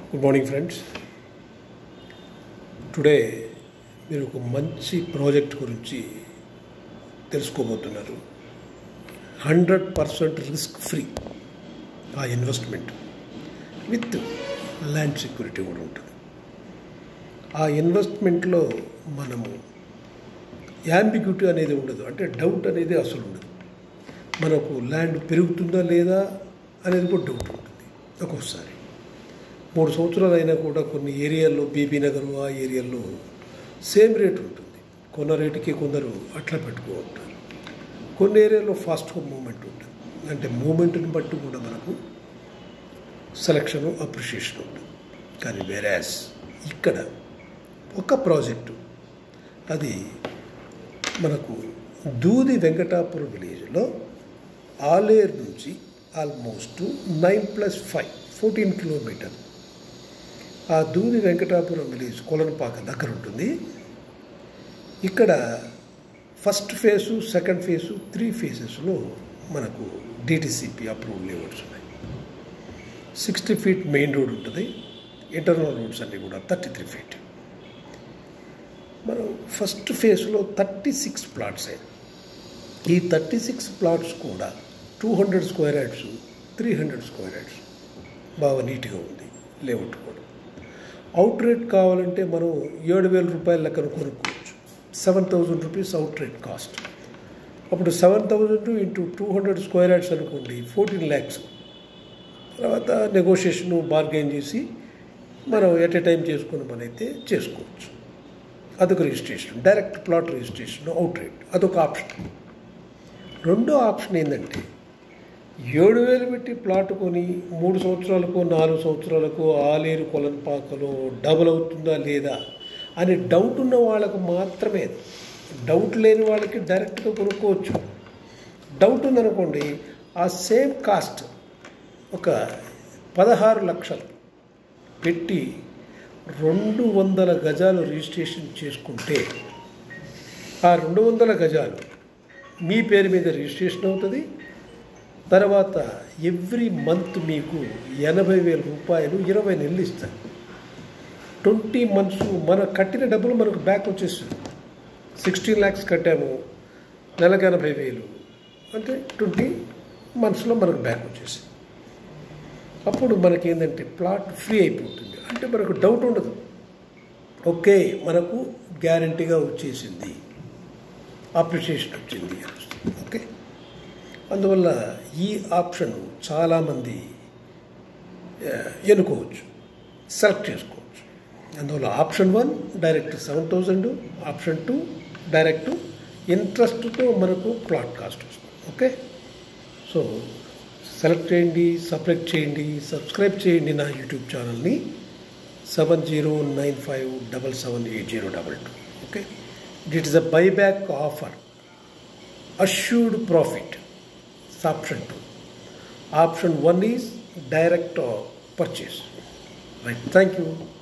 good morning friends today మీరు ఒక మంచి ప్రాజెక్ట్ గురించి తెలుసుకోబోతున్నారు hundred percent risk free uh investment with land security కూడా ఉంటుంది ఆ ఇన్వెస్ట్మెంట్లో మనము యాంబిగ్యూటీ అనేది ఉండదు అంటే డౌట్ అనేది అసలు ఉండదు మనకు ల్యాండ్ పెరుగుతుందా లేదా అనేది కూడా డౌట్ ఉంటుంది ఒక్కొక్కసారి మూడు సంవత్సరాలు అయినా కూడా కొన్ని ఏరియాల్లో బీబీ నగర్ ఆ ఏరియాల్లో సేమ్ రేట్ ఉంటుంది కొన్న రేటుకి కొందరు అట్లా పెట్టుకుంటారు కొన్ని ఏరియాలో ఫాస్ట్ మూమెంట్ ఉంటుంది అంటే మూమెంట్ని బట్టి కూడా మనకు సెలక్షన్ అప్రిషియేషన్ ఉంటుంది కానీ వేరాస్ ఇక్కడ ఒక ప్రాజెక్టు అది మనకు దూది వెంకటాపురం విలేజ్లో ఆలేరు నుంచి almost nine plus five fourteen kilometer ఆ దూది వెంకటాపురం విలేజ్ కొలనపాక దగ్గర ఉంటుంది ఇక్కడ first phase second phase three ఫేసెస్లో మనకు డిటిసిపి అప్రూవల్ లేఅవుట్స్ ఉన్నాయి సిక్స్టీ ఫీట్ మెయిన్ రోడ్ ఉంటుంది ఇంటర్నల్ రోడ్స్ అన్నీ కూడా థర్టీ త్రీ ఫీట్ మనం ఫస్ట్ ఫేజ్లో థర్టీ సిక్స్ ప్లాట్స్ అయ్యాయి ఈ థర్టీ సిక్స్ ప్లాట్స్ కూడా two hundred square yards three hundred square yards బాగా నీట్గా ఉంది లేఅవుట్ కూడా అవుట్ రేట్ కావాలంటే మనం ఏడు వేల రూపాయల లెక్కన కొనుక్కోవచ్చు seven thousand rupees out rate cost అప్పుడు seven thousand into two hundred square yards అనుకోండి ఫోర్టీన్ ల్యాక్స్ తర్వాత నెగోషియేషను బార్గెన్ చేసి మనం ఎట్ ఏ టైం చేసుకుని మనైతే చేసుకోవచ్చు అదొక registration direct plot registration out rate అదొక ఆప్షన్ రెండో ఆప్షన్ ఏంటంటే ఏడు వేలు పెట్టి ప్లాట్ కొని మూడు సంవత్సరాలకు నాలుగు సంవత్సరాలకు ఆలేరు కొలన్పాకలో డబుల్ అవుతుందా లేదా అని డౌట్ ఉన్న వాళ్ళకు మాత్రమే డౌట్ లేని వాళ్ళకి డైరెక్ట్గా కొనుక్కోవచ్చు డౌట్ ఉందనుకోండి ఆ సేమ్ కాస్ట్ ఒక పదహారు లక్షలు పెట్టి రెండు వందల గజాలు రిజిస్ట్రేషన్ చేసుకుంటే ఆ రెండు వందల గజాలు మీ పేరు మీద రిజిస్ట్రేషన్ అవుతుంది తర్వాత ఎవ్రీ మంత్ మీకు ఎనభై వేల రూపాయలు ఇరవై నెలలు ఇస్తారు ట్వంటీ మంత్స్ మన కట్టిన డబ్బులు మనకు బ్యాక్ వచ్చేస్తుంది సిక్స్టీన్ ల్యాక్స్ కట్టాము నెలకు ఎనభై వేలు అంటే ట్వంటీ మంత్స్లో మనకు బ్యాక్ వచ్చేసింది అప్పుడు మనకి ఏంటంటే ప్లాట్ ఫ్రీ అయిపోతుంది అంటే మనకు డౌట్ ఉండదు ఓకే మనకు గ్యారంటీగా వచ్చేసింది అప్రిషియేషన్ వచ్చింది ఓకే అందువల్ల ఈ ఆప్షన్ చాలామంది ఎన్నుకోవచ్చు సెలెక్ట్ చేసుకోవచ్చు అందువల్ల option one direct seven thousand option two direct ఇంట్రెస్ట్తో మనకు ప్లాట్ కాస్ట్ వస్తుంది ఓకే సో సెలెక్ట్ చేయండి సపరేట్ చేయండి సబ్స్క్రైబ్ చేయండి నా యూట్యూబ్ ఛానల్ని seven zero nine five double seven eight zero double two okay it is a buyback offer assured profit option two option one is direct purchase right thank you